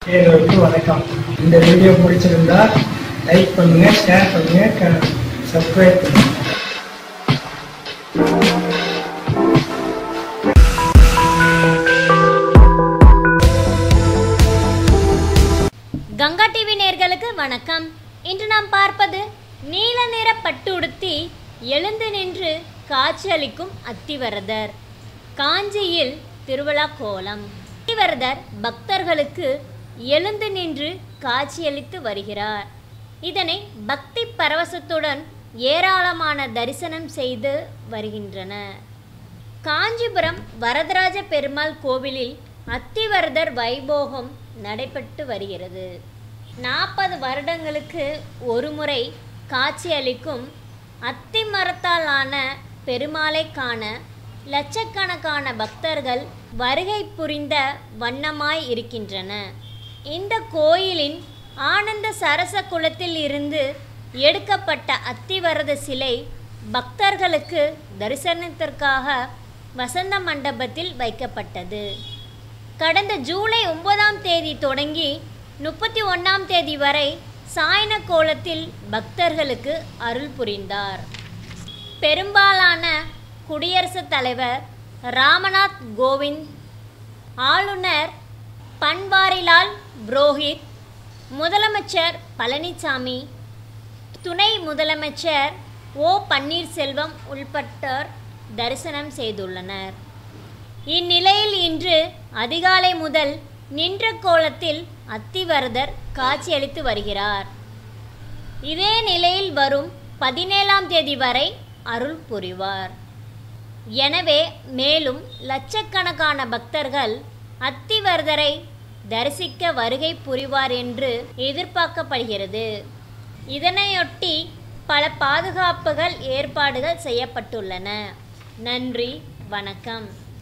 நேயர்களுக்கு வணக்கம் இந்த வீடியோ பிடிச்சிருந்தா லைக் பண்ணுங்க ஷேர் பண்ணுங்க சப்ஸ்கிரைப் பண்ணுங்க கங்கா டிவி நேர்களுக்கு வணக்கம் இன்று நாம் பார்ப்பது நீல நிற பட்டு உடுத்தி எழுந்து நின்று காட்சியளிக்கும் அத்திவரதர் காஞ்சியில் திருவிழா கோலம் அத்திவரதர் பக்தர்களுக்கு எழுந்து நின்று காட்சியளித்து வருகிறார் இதனை பக்தி பரவசத்துடன் ஏராளமான தரிசனம் செய்து வருகின்றனர் காஞ்சிபுரம் வரதராஜ பெருமாள் கோவிலில் அத்திவரதர் வைபோகம் நடைபெற்று வருகிறது நாற்பது வருடங்களுக்கு ஒருமுறை காட்சியளிக்கும் அத்தி மரத்தால் ஆன பெருமாளை காண லட்சக்கணக்கான பக்தர்கள் வருகை புரிந்த வண்ணமாய் இருக்கின்றன இந்த கோயிலின் ஆனந்த சரச குளத்தில் இருந்து எடுக்கப்பட்ட அத்திவரத சிலை பக்தர்களுக்கு தரிசனத்திற்காக வசந்த மண்டபத்தில் வைக்கப்பட்டது கடந்த ஜூலை ஒன்பதாம் தேதி தொடங்கி முப்பத்தி ஒன்றாம் தேதி வரை சாயன கோலத்தில் பக்தர்களுக்கு அருள் புரிந்தார் பெரும்பாலான குடியரசுத் தலைவர் ராமநாத் கோவிந்த் ஆளுநர் பன்வாரிலால் புரோஹித் முதலமைச்சர் பழனிசாமி துணை முதலமைச்சர் ஓ பன்னீர்செல்வம் உள்பட்டோர் தரிசனம் செய்துள்ளனர் இந்நிலையில் இன்று அதிகாலை முதல் நின்ற கோலத்தில் அத்திவரதர் காட்சியளித்து வருகிறார் இதே நிலையில் வரும் பதினேழாம் தேதி வரை அருள் புரிவார் எனவே மேலும் லட்சக்கணக்கான பக்தர்கள் அத்திவரதரை தரிசிக்க வருகை புரிவார் என்று எதிர்பார்க்கப்படுகிறது இதனையொட்டி பல பாதுகாப்புகள் ஏற்பாடுகள் செய்யப்பட்டுள்ளன நன்றி வணக்கம்